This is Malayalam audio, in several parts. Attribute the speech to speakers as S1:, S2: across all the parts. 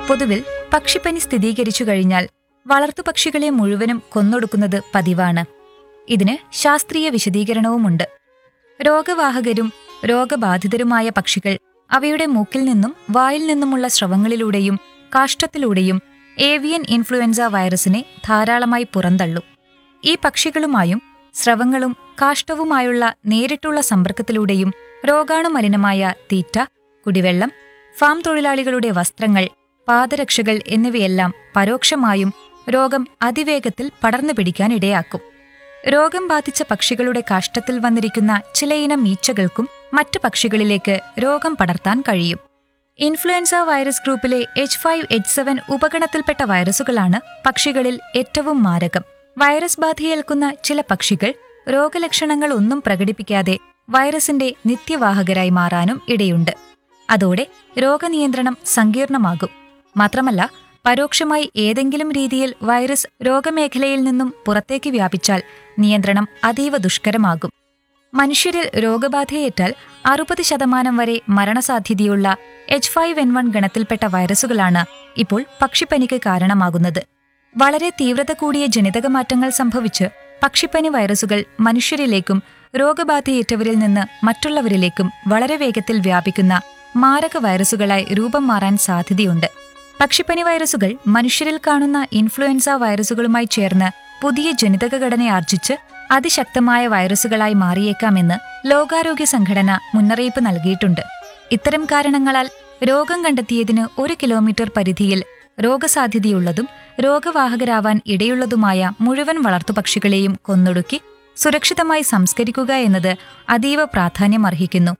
S1: പൊതുവിൽ പക്ഷിപ്പനി സ്ഥിരീകരിച്ചു കഴിഞ്ഞാൽ വളർത്തുപക്ഷികളെ മുഴുവനും കൊന്നൊടുക്കുന്നത് പതിവാണ് ഇതിന് ശാസ്ത്രീയ വിശദീകരണവുമുണ്ട് രോഗവാഹകരും രോഗബാധിതരുമായ പക്ഷികൾ അവയുടെ മൂക്കിൽ നിന്നും വായിൽ നിന്നുമുള്ള സ്രവങ്ങളിലൂടെയും കാഷ്ടത്തിലൂടെയും ഏവിയൻ ഇൻഫ്ലുവൻസ വൈറസിനെ ധാരാളമായി പുറന്തള്ളും ഈ പക്ഷികളുമായും സ്രവങ്ങളും കാഷ്ടവുമായുള്ള നേരിട്ടുള്ള സമ്പർക്കത്തിലൂടെയും രോഗാണുമലിനമായ തീറ്റ കുടിവെള്ളം ഫാം തൊഴിലാളികളുടെ വസ്ത്രങ്ങൾ പാദരക്ഷകൾ എന്നിവയെല്ലാം പരോക്ഷമായും രോഗം അതിവേഗത്തിൽ പടർന്നു പിടിക്കാൻ ഇടയാക്കും രോഗം ബാധിച്ച പക്ഷികളുടെ കാഷ്ടത്തിൽ വന്നിരിക്കുന്ന ചിലയിനം ഈച്ചകൾക്കും മറ്റു പക്ഷികളിലേക്ക് രോഗം പടർത്താൻ കഴിയും ഇൻഫ്ലുവൻസ വൈറസ് ഗ്രൂപ്പിലെ എച്ച് ഫൈവ് എച്ച് സെവൻ ഉപഗണത്തിൽപ്പെട്ട വൈറസുകളാണ് പക്ഷികളിൽ ഏറ്റവും മാരകം വൈറസ് ബാധയേൽക്കുന്ന ചില പക്ഷികൾ രോഗലക്ഷണങ്ങൾ ഒന്നും പ്രകടിപ്പിക്കാതെ വൈറസിന്റെ നിത്യവാഹകരായി മാറാനും ഇടയുണ്ട് അതോടെ രോഗനിയന്ത്രണം സങ്കീർണമാകും മാത്രമല്ല പരോക്ഷമായി ഏതെങ്കിലും രീതിയിൽ വൈറസ് രോഗമേഖലയിൽ നിന്നും പുറത്തേക്ക് വ്യാപിച്ചാൽ നിയന്ത്രണം അതീവ ദുഷ്കരമാകും മനുഷ്യരിൽ രോഗബാധയേറ്റാൽ അറുപത് ശതമാനം വരെ മരണസാധ്യതയുള്ള എച്ച് ഫൈവ് എൻ വൺ ഗണത്തിൽപ്പെട്ട വൈറസുകളാണ് ഇപ്പോൾ പക്ഷിപ്പനിക്ക് കാരണമാകുന്നത് വളരെ തീവ്രത കൂടിയ ജനിതക മാറ്റങ്ങൾ സംഭവിച്ച് പക്ഷിപ്പനി വൈറസുകൾ മനുഷ്യരിലേക്കും രോഗബാധയേറ്റവരിൽ നിന്ന് മറ്റുള്ളവരിലേക്കും വളരെ വേഗത്തിൽ വ്യാപിക്കുന്ന മാരക വൈറസുകളായി രൂപം മാറാൻ സാധ്യതയുണ്ട് പക്ഷിപ്പനി വൈറസുകൾ മനുഷ്യരിൽ കാണുന്ന ഇൻഫ്ലുവൻസ വൈറസുകളുമായി ചേർന്ന് പുതിയ ജനിതക ഘടന ആർജിച്ച് അതിശക്തമായ വൈറസുകളായി മാറിയേക്കാമെന്ന് ലോകാരോഗ്യ സംഘടന മുന്നറിയിപ്പ് നൽകിയിട്ടുണ്ട് ഇത്തരം കാരണങ്ങളാൽ രോഗം കണ്ടെത്തിയതിന് ഒരു കിലോമീറ്റർ പരിധിയിൽ രോഗസാധ്യതയുള്ളതും രോഗവാഹകരാവാൻ ഇടയുള്ളതുമായ മുഴുവൻ വളർത്തുപക്ഷികളെയും കൊന്നൊടുക്കി സുരക്ഷിതമായി സംസ്കരിക്കുക എന്നത് അതീവ പ്രാധാന്യമർഹിക്കുന്നു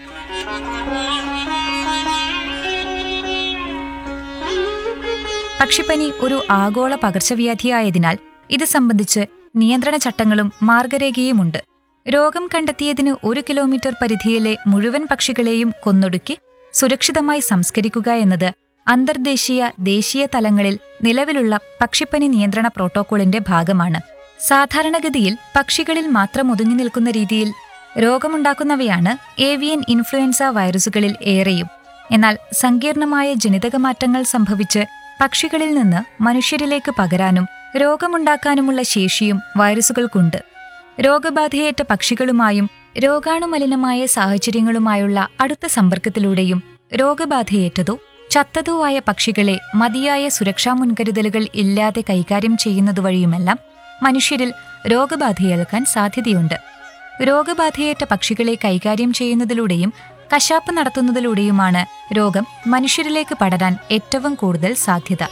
S1: പക്ഷിപ്പനി ഒരു ആഗോള പകർച്ചവ്യാധിയായതിനാൽ ഇത് സംബന്ധിച്ച് നിയന്ത്രണ ചട്ടങ്ങളും മാർഗരേഖയുമുണ്ട് രോഗം കണ്ടെത്തിയതിന് ഒരു കിലോമീറ്റർ പരിധിയിലെ മുഴുവൻ പക്ഷികളെയും കൊന്നൊടുക്കി സുരക്ഷിതമായി സംസ്കരിക്കുക എന്നത് അന്തർദേശീയ ദേശീയ തലങ്ങളിൽ നിലവിലുള്ള പക്ഷിപ്പനി നിയന്ത്രണ പ്രോട്ടോക്കോളിന്റെ ഭാഗമാണ് സാധാരണഗതിയിൽ പക്ഷികളിൽ മാത്രം ഒതുങ്ങി നിൽക്കുന്ന രീതിയിൽ രോഗമുണ്ടാക്കുന്നവയാണ് ഏവിയൻ ഇൻഫ്ലുവൻസ വൈറസുകളിൽ ഏറെയും എന്നാൽ സങ്കീർണമായ ജനിതക മാറ്റങ്ങൾ സംഭവിച്ച് പക്ഷികളിൽ നിന്ന് മനുഷ്യരിലേക്ക് പകരാനും രോഗമുണ്ടാക്കാനുമുള്ള ശേഷിയും വൈറസുകൾക്കുണ്ട് രോഗബാധയേറ്റ പക്ഷികളുമായും രോഗാണുമലിനമായ സാഹചര്യങ്ങളുമായുള്ള അടുത്ത സമ്പർക്കത്തിലൂടെയും രോഗബാധയേറ്റതോ ചത്തതോ ആയ പക്ഷികളെ മതിയായ സുരക്ഷാ മുൻകരുതലുകൾ ഇല്ലാതെ കൈകാര്യം ചെയ്യുന്നതുവഴിയുമെല്ലാം മനുഷ്യരിൽ രോഗബാധയേൽക്കാൻ സാധ്യതയുണ്ട് രോഗബാധയേറ്റ പക്ഷികളെ കൈകാര്യം ചെയ്യുന്നതിലൂടെയും കശാപ്പ് നടത്തുന്നതിലൂടെയുമാണ് രോഗം മനുഷ്യരിലേക്ക് പടരാൻ ഏറ്റവും കൂടുതൽ സാധ്യത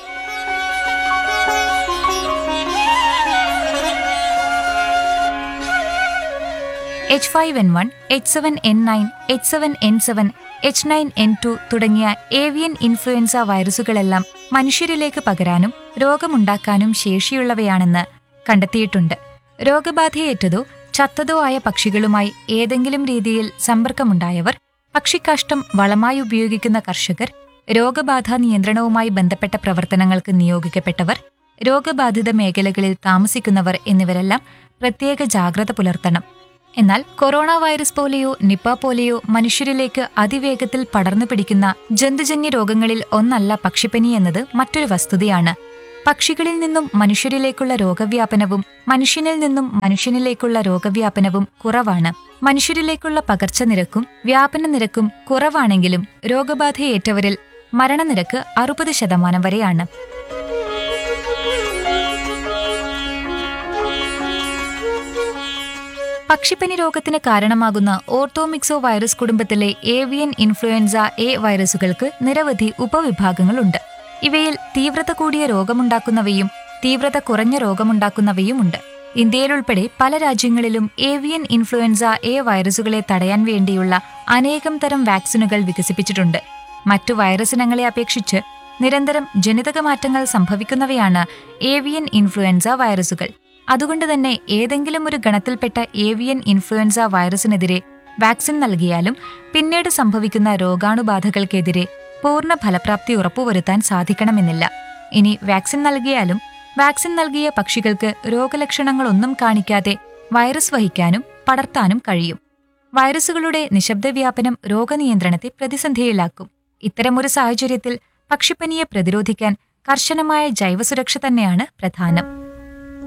S1: H five N one H seven N nine H seven N seven H nine N two തുടങ്ങിയ ഏവിയൻ ഇൻഫ്ലുവൻസ വൈറസുകളെല്ലാം മനുഷ്യരിലേക്ക് പകരാനും രോഗമുണ്ടാക്കാനും ശേഷിയുള്ളവയാണെന്ന് കണ്ടെത്തിയിട്ടുണ്ട് രോഗബാധയേറ്റതോ ചത്തതോ ആയ പക്ഷികളുമായി ഏതെങ്കിലും രീതിയിൽ സമ്പർക്കമുണ്ടായവർ പക്ഷിക്കാഷ്ടം വളമായി ഉപയോഗിക്കുന്ന കർഷകർ രോഗബാധ നിയന്ത്രണവുമായി ബന്ധപ്പെട്ട പ്രവർത്തനങ്ങൾക്ക് നിയോഗിക്കപ്പെട്ടവർ രോഗബാധിത മേഖലകളിൽ താമസിക്കുന്നവർ എന്നിവരെല്ലാം പ്രത്യേക ജാഗ്രത പുലർത്തണം എന്നാൽ കൊറോണ വൈറസ് പോലെയോ നിപ്പ പോലെയോ മനുഷ്യരിലേക്ക് അതിവേഗത്തിൽ പടർന്നു പിടിക്കുന്ന ജന്തുജന്യ രോഗങ്ങളിൽ ഒന്നല്ല പക്ഷിപ്പനി എന്നത് മറ്റൊരു വസ്തുതയാണ് പക്ഷികളിൽ നിന്നും മനുഷ്യരിലേക്കുള്ള രോഗവ്യാപനവും മനുഷ്യനിൽ നിന്നും മനുഷ്യനിലേക്കുള്ള രോഗവ്യാപനവും കുറവാണ് മനുഷ്യരിലേക്കുള്ള പകർച്ച നിരക്കും വ്യാപന നിരക്കും കുറവാണെങ്കിലും രോഗബാധയേറ്റവരിൽ മരണനിരക്ക് അറുപത് ശതമാനം വരെയാണ് പക്ഷിപ്പനി രോഗത്തിന് കാരണമാകുന്ന ഓർത്തോമിക്സോ വൈറസ് കുടുംബത്തിലെ ഏവിയൻ ഇൻഫ്ലുവൻസ എ വൈറസുകൾക്ക് നിരവധി ഉപവിഭാഗങ്ങളുണ്ട് ഇവയിൽ തീവ്രത കൂടിയ രോഗമുണ്ടാക്കുന്നവയും തീവ്രത കുറഞ്ഞ രോഗമുണ്ടാക്കുന്നവയുമുണ്ട് ഇന്ത്യയിലുൾപ്പെടെ പല രാജ്യങ്ങളിലും ഏവിയൻ ഇൻഫ്ലുവൻസ എ വൈറസുകളെ തടയാൻ വേണ്ടിയുള്ള അനേകം തരം വാക്സിനുകൾ വികസിപ്പിച്ചിട്ടുണ്ട് മറ്റു വൈറസിനങ്ങളെ അപേക്ഷിച്ച് നിരന്തരം ജനിതക മാറ്റങ്ങൾ സംഭവിക്കുന്നവയാണ് ഏവിയൻ ഇൻഫ്ലുവൻസ വൈറസുകൾ അതുകൊണ്ട് തന്നെ ഏതെങ്കിലും ഒരു ഗണത്തിൽപ്പെട്ട ഏവിയൻ ഇൻഫ്ലുവൻസ വൈറസിനെതിരെ വാക്സിൻ നൽകിയാലും പിന്നീട് സംഭവിക്കുന്ന രോഗാണുബാധകൾക്കെതിരെ പൂർണ്ണ ഫലപ്രാപ്തി ഉറപ്പുവരുത്താൻ സാധിക്കണമെന്നില്ല ഇനി വാക്സിൻ നൽകിയാലും വാക്സിൻ നൽകിയ പക്ഷികൾക്ക് രോഗലക്ഷണങ്ങളൊന്നും കാണിക്കാതെ വൈറസ് വഹിക്കാനും പടർത്താനും കഴിയും വൈറസുകളുടെ നിശബ്ദ വ്യാപനം രോഗനിയന്ത്രണത്തെ പ്രതിസന്ധിയിലാക്കും ഇത്തരമൊരു സാഹചര്യത്തിൽ പക്ഷിപ്പനിയെ പ്രതിരോധിക്കാൻ കർശനമായ ജൈവസുരക്ഷ തന്നെയാണ് പ്രധാനം